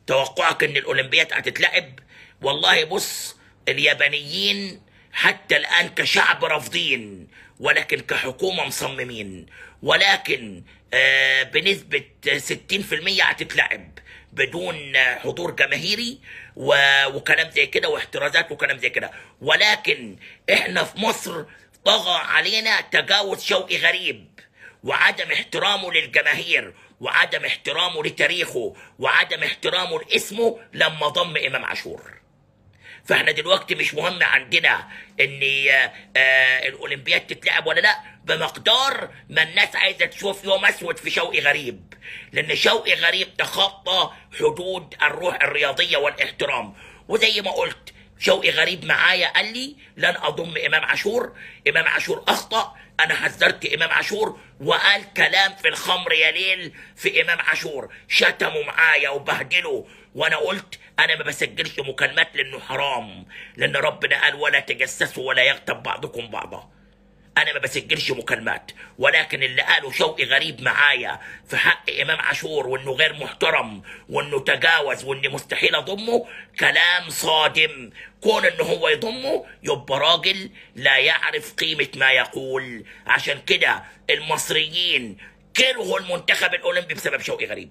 توقعك ان الاولمبياد هتتلعب والله بص اليابانيين حتى الان كشعب رافضين ولكن كحكومه مصممين ولكن آه، بنسبه 60% هتتلعب بدون آه، حضور جماهيري و- وكلام زي كده واحترازات وكلام زي كده ولكن احنا في مصر طغى علينا تجاوز شوقي غريب وعدم احترامه للجماهير وعدم احترامه لتاريخه وعدم احترامه لاسمه لما ضم امام عاشور فاحنا دلوقتي مش مهم عندنا ان آه، آه، الاولمبياد تتلعب ولا لا بمقدار ما الناس عايزه تشوف يوم اسود في شوقي غريب لان شوقي غريب تخطى حدود الروح الرياضيه والاحترام وزي ما قلت شوقي غريب معايا قال لي لن اضم امام عاشور امام عاشور اخطا انا حذرت امام عاشور وقال كلام في الخمر يا ليل في امام عاشور شتموا معايا وبهدلوا وانا قلت انا ما بسجلش مكالمات لانه حرام لان ربنا قال ولا تجسسوا ولا يغتب بعضكم بعضا انا ما بسجلش مكالمات ولكن اللي قاله شوقي غريب معايا في حق امام عاشور وانه غير محترم وانه تجاوز واني مستحيل اضمه كلام صادم كون انه هو يضمه يبقى راجل لا يعرف قيمة ما يقول عشان كده المصريين كرهوا المنتخب الاولمبي بسبب شوقي غريب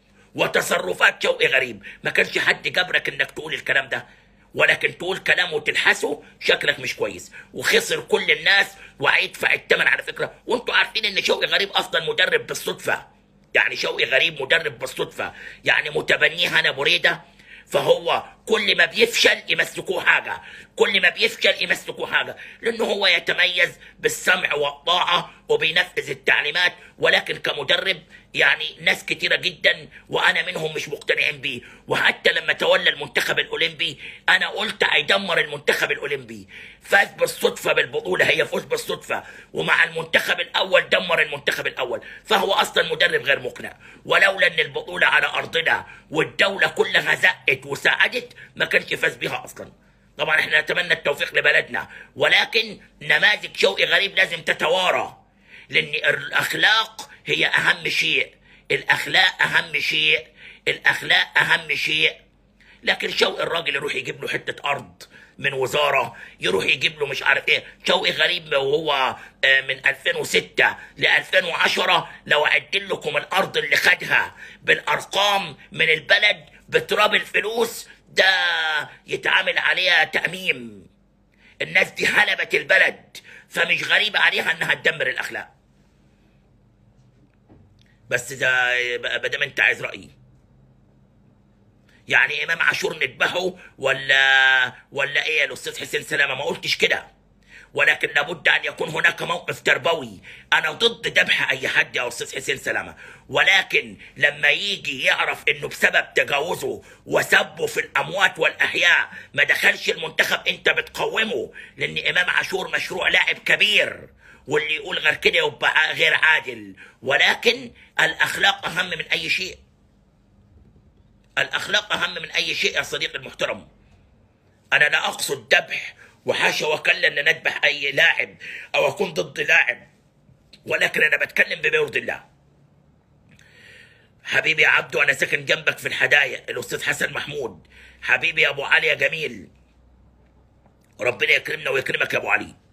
وتصرفات شوقي غريب ما كانش حد جبرك انك تقول الكلام ده ولكن تقول كلام وتلحسه شكلك مش كويس وخسر كل الناس وهيدفع الثمن على فكره وانتوا عارفين ان شوقي غريب اصلا مدرب بالصدفه يعني شوقي غريب مدرب بالصدفه يعني متبنيه هنا بريده فهو كل ما بيفشل يمسكوه حاجه كل ما بيفشل يمسكوه حاجه لانه هو يتميز بالسمع والطاعه وبينفذ التعليمات ولكن كمدرب يعني ناس كتيره جدا وانا منهم مش مقتنعين بيه وحتى لما تولى المنتخب الاولمبي انا قلت هيدمر المنتخب الاولمبي فاز بالصدفه بالبطوله هي فوز بالصدفه ومع المنتخب الاول دمر المنتخب الاول فهو اصلا مدرب غير مقنع ولولا ان البطوله على ارضنا والدوله كلها زقت وساعدت ما كانش فاز بيها اصلا طبعا احنا نتمنى التوفيق لبلدنا ولكن نماذج شوقي غريب لازم تتوارى لان الاخلاق هي اهم شيء الاخلاق اهم شيء الاخلاق اهم شيء لكن شوقي الراجل يروح يجيب له حته ارض من وزاره يروح يجيب له مش عارف ايه شوقي غريب وهو آه، من 2006 ل 2010 لو اعدل لكم الارض اللي خدها بالارقام من البلد بتراب الفلوس ده يتعامل عليها تأميم الناس دي هلبت البلد فمش غريب عليها انها تدمر الاخلاق بس ده ما دام انت عايز رايي يعني امام عاشور نذبحه ولا ولا ايه يا الاستاذ حسين سلامه ما قلتش كده ولكن لابد ان يكون هناك موقف تربوي انا ضد ذبح اي حد يا استاذ حسين سلامه ولكن لما يجي يعرف انه بسبب تجاوزه وسبه في الاموات والاحياء ما دخلش المنتخب انت بتقومه لان امام عاشور مشروع لاعب كبير واللي يقول غير كده يبقى غير عادل ولكن الاخلاق اهم من اي شيء الاخلاق اهم من اي شيء يا صديقي المحترم انا لا اقصد ذبح وحاشا وكلا ان نذبح اي لاعب او اكون ضد لاعب ولكن انا بتكلم بما يرضي الله حبيبي يا عبدو انا ساكن جنبك في الحدايق الاستاذ حسن محمود حبيبي يا ابو علي يا جميل ربنا يكرمنا ويكرمك يا ابو علي